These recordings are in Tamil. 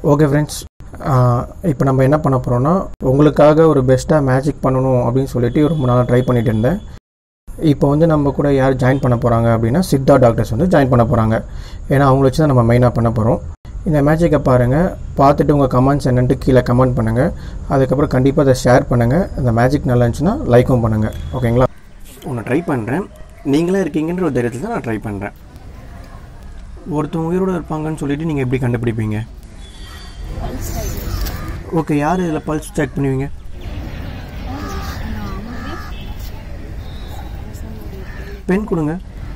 ஓகே ஃப்ரெண்ட்ஸ் இப்போ நம்ம என்ன பண்ண போகிறோம்னா உங்களுக்காக ஒரு பெஸ்ட்டாக மேஜிக் பண்ணணும் அப்படின்னு சொல்லிட்டு ரொம்ப நாளாக ட்ரை பண்ணிட்டு இருந்தேன் இப்போ வந்து நம்ம கூட யார் ஜாயின் பண்ண போகிறாங்க அப்படின்னா சித்தா டாக்டர்ஸ் வந்து ஜாயின் பண்ண போகிறாங்க ஏன்னா அவங்கள வச்சு தான் நம்ம மெயினாக பண்ண போகிறோம் இந்த மேஜிக்கை பாருங்கள் பார்த்துட்டு உங்கள் கமெண்ட்ஸ் என்னன்ட்டு கீழே கமெண்ட் பண்ணுங்கள் அதுக்கப்புறம் கண்டிப்பாக அதை ஷேர் பண்ணுங்கள் அந்த மேஜிக் நல்லா இருந்துச்சுன்னா லைக்கும் பண்ணுங்கள் ஓகேங்களா ஒன்று ட்ரை பண்ணுறேன் நீங்களே இருக்கீங்கன்ற ஒரு தைரியத்தில் தான் நான் ட்ரை பண்ணுறேன் ஒருத்தவங்க உயிரோடு இருப்பாங்கன்னு சொல்லிட்டு நீங்கள் எப்படி கண்டுபிடிப்பீங்க ஓகே யார் இதில் பல்ஸ் செக் பண்ணுவீங்க பென் கொடுங்க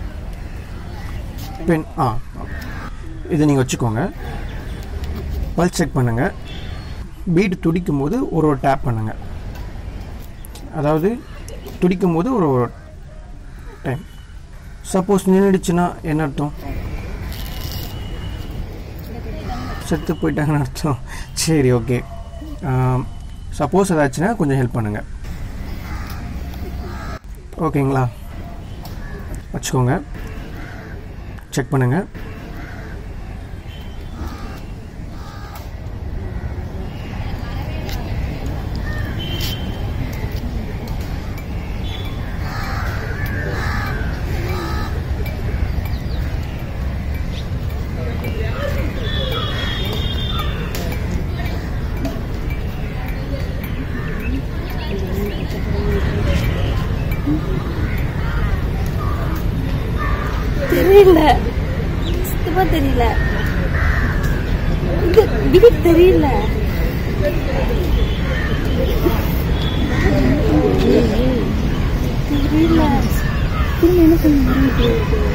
பென் ஆ இதை நீங்கள் வச்சுக்கோங்க பல்ஸ் செக் பண்ணுங்கள் பீட் துடிக்கும் போது ஒரு ஒரு டேப் பண்ணுங்கள் அதாவது துடிக்கும் போது ஒரு ஒரு டைம் சப்போஸ் நின்றுடுச்சுன்னா என்ன அர்த்தம் செத்து போயிட்டாங்கன்னு அர்த்தம் சரி ஓகே சப்போஸ் ஏதாச்சுன்னா கொஞ்சம் ஹெல்ப் பண்ணுங்கள் ஓகேங்களா வச்சுக்கோங்க செக் பண்ணுங்கள் தெரியல சுத்தமா தெரியல இது பீட் தெரியல தெரியல திரும்ப என்ன பண்ண முடியுது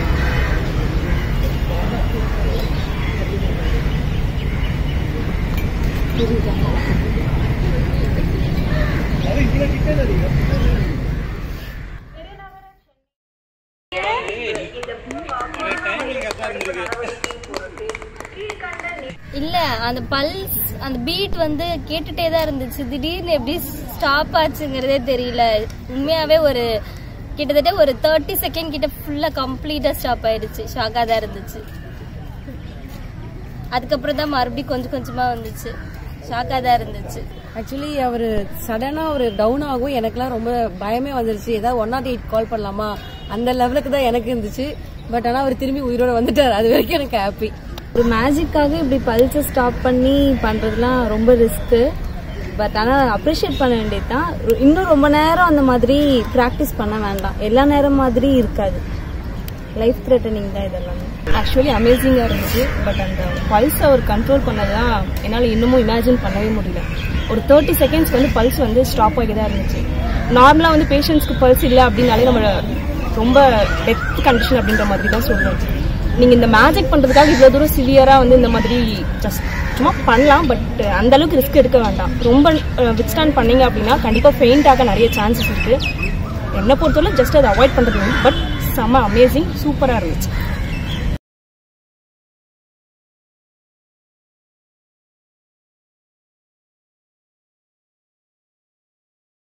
இல்ல அந்த பல்ஸ் அந்த பீட் வந்து கேட்டுட்டே தான் இருந்துச்சு திடீர்னு எப்படி ஸ்டாப் ஆச்சுங்கிறதே தெரியல உண்மையாவே ஒரு கிட்டத்தட்ட ஒரு தேர்ட்டி செகண்ட் கிட்ட ஃபுல்லா கம்ப்ளீட்டா ஸ்டாப் ஆயிடுச்சு ஷாக்கா தான் இருந்துச்சு அதுக்கப்புறம் தான் மறுபடியும் கொஞ்சம் கொஞ்சமா வந்துச்சு ஷாக்கா தான் இருந்துச்சு ஆக்சுவலி அவர் சடனா ஒரு டவுன் ஆகும் எனக்குலாம் ரொம்ப பயமே வந்துருச்சு ஏதாவது ஒன் நாட் எயிட் கால் பண்ணலாமா அந்த லெவலுக்கு தான் எனக்கு இருந்துச்சு பட் ஆனால் அவர் திரும்பி உயிரோட வந்துட்டார் அது வரைக்கும் எனக்கு ஹாப்பி ஒரு மேஜிக்காக இப்படி பல்ஸை ஸ்டாப் பண்ணி பண்றதுலாம் ரொம்ப ரிஸ்க்கு பட் ஆனால் அப்ரிஷியேட் பண்ண வேண்டியது தான் இன்னும் ரொம்ப நேரம் அந்த மாதிரி ப்ராக்டிஸ் பண்ண வேண்டாம் எல்லா நேரம் மாதிரி இருக்காது லைஃப் த்ரெட்டனிங் தான் இதெல்லாமே ஆக்சுவலி அமேசிங்காக இருந்துச்சு பட் அந்த பல்ஸ் அவர் கண்ட்ரோல் பண்ணதான் என்னால் இன்னமும் இமேஜின் பண்ணவே முடியல ஒரு தேர்ட்டி செகண்ட்ஸ் வந்து பல்ஸ் வந்து ஸ்டாப் ஆகி தான் இருந்துச்சு நார்மலாக வந்து பேஷண்ட்ஸ்க்கு பல்ஸ் இல்லை அப்படின்னாலே நம்ம ரொம்ப டெத் கண்டிஷன் அப்படின்ற மாதிரி தான் சொல்லுவோம் நீங்கள் இந்த மேஜிக் பண்ணுறதுக்காக இவ்வளோ தூரம் சிவியராக வந்து இந்த மாதிரி ஜஸ்ட் சும்மா பண்ணலாம் பட் அந்த அளவுக்கு ரிஸ்க் எடுக்க வேண்டாம் ரொம்ப வித்ஸ்டாண்ட் பண்ணீங்க அப்படின்னா கண்டிப்பாக ஃபெயிண்ட் ஆக நிறைய சான்சஸ் இருக்குது என்னை பொறுத்தவரை ஜஸ்ட் அதை அவாய்ட் பண்ணுறது பட் செம்ம அமேசிங் சூப்பராக இருந்துச்சு